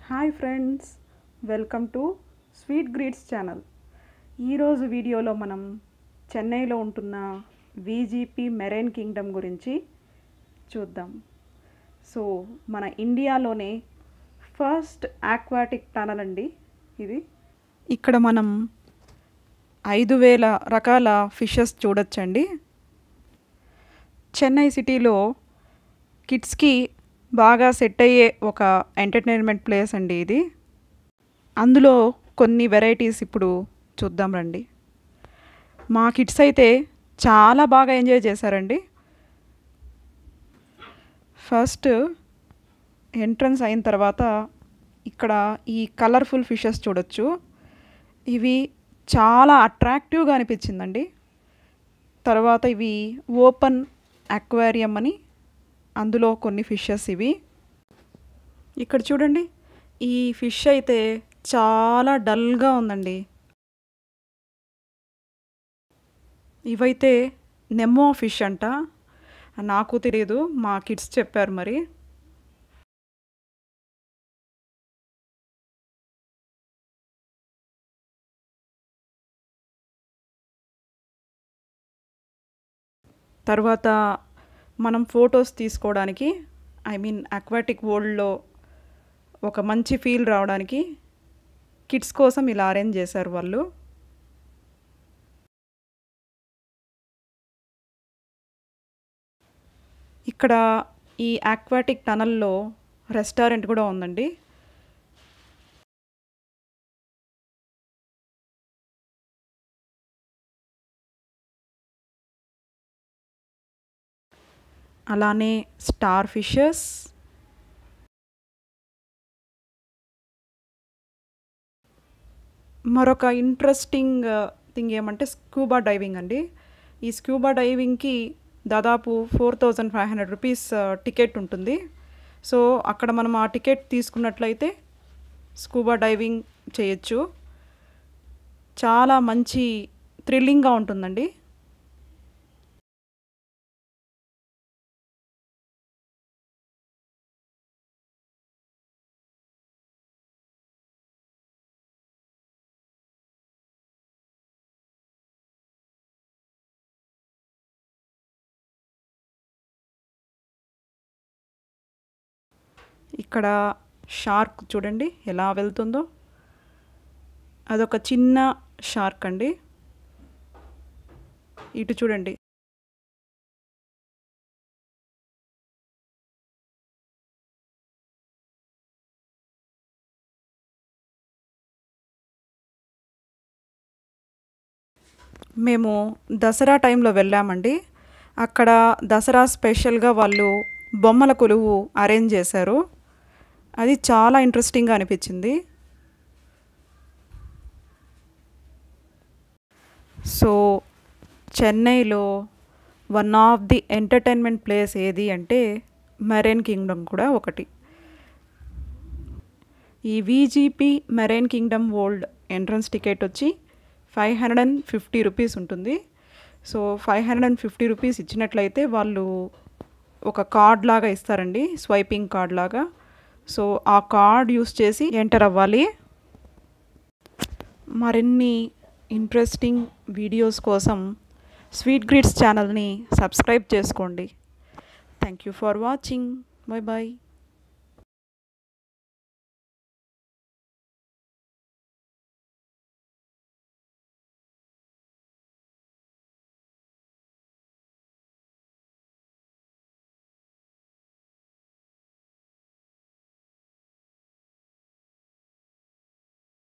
hi friends welcome to sweet greeds channel ఈరోజు వీడియోలో మనం చెన్నైలో ఉంటున్న విజిపి మెరైన్ కింగ్డమ్ గురించి చూద్దాం సో మన ఇండియాలోనే ఫస్ట్ ఆక్వాటిక్ టనల్ అండి ఇది ఇక్కడ మనం ఐదు వేల రకాల ఫిషెస్ చూడొచ్చండి చెన్నై సిటీలో కిడ్స్కి బాగా సెట్ అయ్యే ఒక ఎంటర్టైన్మెంట్ ప్లేస్ అండి ఇది అందులో కొన్ని వెరైటీస్ ఇప్పుడు చూద్దాం రండి మా కిడ్స్ అయితే చాలా బాగా ఎంజాయ్ చేశారండి ఫస్ట్ ఎంట్రన్స్ అయిన తర్వాత ఇక్కడ ఈ కలర్ఫుల్ ఫిషెస్ చూడొచ్చు ఇవి చాలా అట్రాక్టివ్గా అనిపించిందండి తర్వాత ఇవి ఓపెన్ అక్వేరియం అని అందులో కొన్ని ఫిషెస్ ఇవి ఇక్కడ చూడండి ఈ ఫిష్ అయితే చాలా డల్గా ఉందండి ఇవైతే నెమ్మో ఫిష్ అంట నాకు తెలియదు మా కిడ్స్ చెప్పారు మరి తర్వాత మనం ఫొటోస్ తీసుకోవడానికి ఐ మీన్ అక్వాటిక్ వరల్డ్లో ఒక మంచి ఫీల్ రావడానికి కిడ్స్ కోసం ఇలా అరేంజ్ చేశారు వాళ్ళు ఇక్కడ ఈ ఆక్వాటిక్ టనల్లో రెస్టారెంట్ కూడా ఉందండి అలానే స్టార్ ఫిషెస్ మరొక ఇంట్రెస్టింగ్ థింగ్ ఏమంటే స్కూబా డైవింగ్ అండి ఈ స్కూబా డైవింగ్కి దాదాపు four thousand five hundred rupees ticket ఉంటుంది సో అక్కడ మనం ఆ టికెట్ తీసుకున్నట్లయితే స్కూబా డైవింగ్ చేయొచ్చు చాలా మంచి థ్రిల్లింగ్గా ఉంటుందండి ఇక్కడ షార్క్ చూడండి ఎలా వెళ్తుందో అదొక చిన్న షార్క్ అండి ఇటు చూడండి మేము దసరా టైంలో వెళ్ళామండి అక్కడ దసరా స్పెషల్గా వాళ్ళు బొమ్మల కొలువు అరేంజ్ చేశారు అది చాలా ఇంట్రెస్టింగ్గా అనిపించింది సో చెన్నైలో one of the entertainment place ఏది అంటే మెరైన్ కింగ్డమ్ కూడా ఒకటి ఈ VGP marine kingdom world entrance ticket వచ్చి five hundred and fifty rupees ఉంటుంది so five hundred and fifty rupees ఇచ్చినట్లయితే వాళ్ళు ఒక కార్డ్ లాగా ఇస్తారండి స్వైపింగ్ కార్డ్ లాగా సో ఆ కార్డ్ యూస్ చేసి ఎంటర్ అవ్వాలి మరిన్ని ఇంట్రెస్టింగ్ వీడియోస్ కోసం స్వీట్ గ్రిడ్స్ ఛానల్ని సబ్స్క్రైబ్ చేసుకోండి thank you for watching bye bye